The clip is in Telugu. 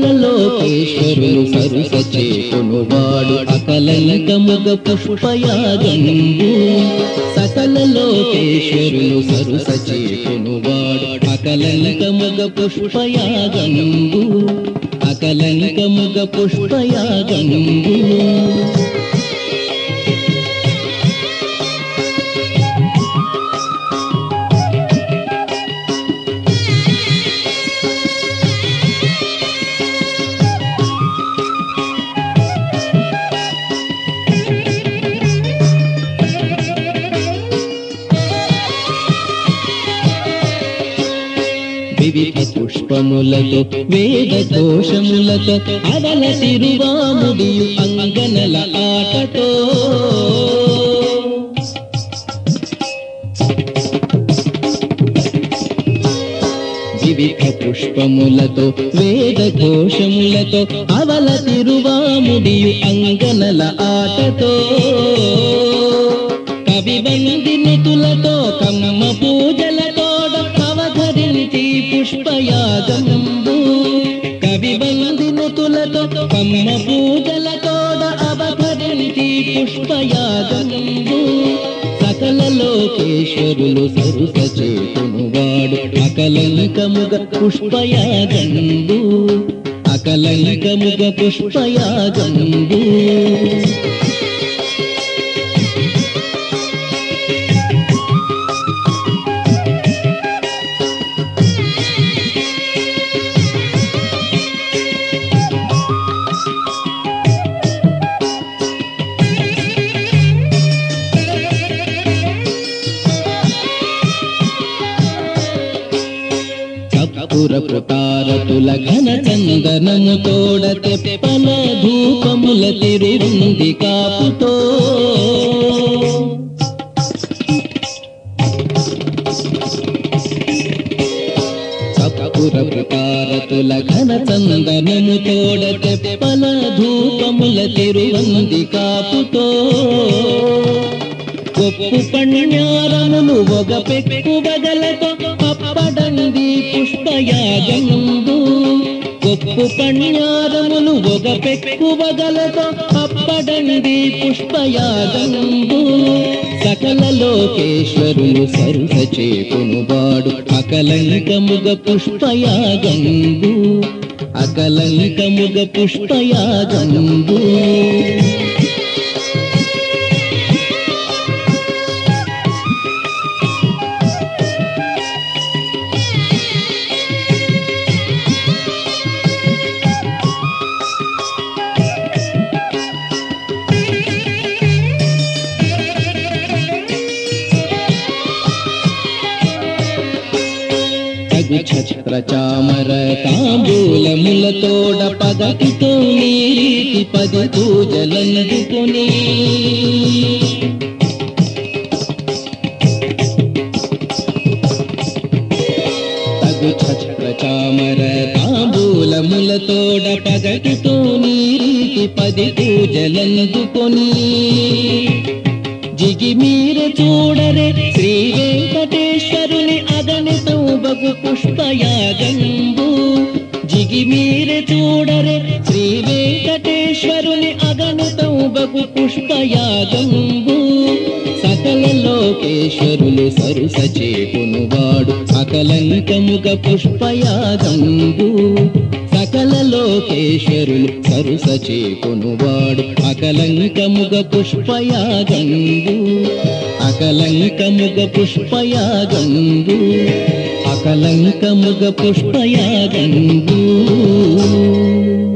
సకల లోకేశ్వరులు సరుస చేకొనువాడు అకలంకముగ పుష్పయాగంబు సకల లోకేశ్వరులు సరుస చేకొనువాడు అకలంకముగ పుష్పయాగంబు అకలంకముగ పుష్పయాగంబు వివిధ పుష్పములతో వేద కోశములతో అవల తిరువాముడియు అంగనల ఆటతో వివిధ పుష్పములతో వేద కోశములతో అవల తిరువాముడియు అంగనల ఆటతో కవి వందినుతులతో కమ్మ పూజలతోడ అవధరించి పుష్పయాగంబు కవి వందినుతులతో కమ్మ పూజలతోడ అవధరించి పుష్పయాగంబు సకల లోకేశ్వరులు సరుస చేతునువాడు అకలంకముగ పుష్పయాగంబు అకలంకముగ పుష్పయాగంబు కప్పురపు తారతుల ఘన చందనము తోడ తెప్పల ధూపముల తిరుంది కాపుతో కప్పురపు తారతుల ఘన చందనము తోడ తెప్పల ధూపముల తిరువంది కాపుతో గొప్పు పణ్యారములు ఒక పెక్కు బగలతో అప్పడంది పుష్పయాగంబు గొప్పు పణ్యారములు ఒక పెక్కు బగలతో అప్పడంది పుష్పయాగంబు సకల లోకేశ్వరులు సరుస చేకునువాడు అకలంకముగ పుష్పయాగంబు అకలంకముగ పుష్పయాగంబు తగు ఛత్ర చామర తాంబూలములతోడ పదటితో నీరీతి పది పూజలందుకొని తగు ఛత్ర చామర తాంబూలములతోడ పగటితో నీరీతి పది పూజలందుకొని జిగిమీర చూడరే శ్రీ వెంకటేశ్వరుని అగణితం బగు పుష్పయాగంబు జిగిమీర చూడరే శ్రీ వెంకటేశ్వరుని అగణితం బగు పుష్పయాగంబు సకల లోకేశ్వరులు సరుస చేకునువాడు అకలంకముగ పుష్పయాగంబు సకల లోకేశ్వరులు సరుస చేకునువాడు అకలంకముగ పుష్పయాగంబు అకలంకముగ పుష్పయాగంబు అకలంకముగ పుష్పయాగంబు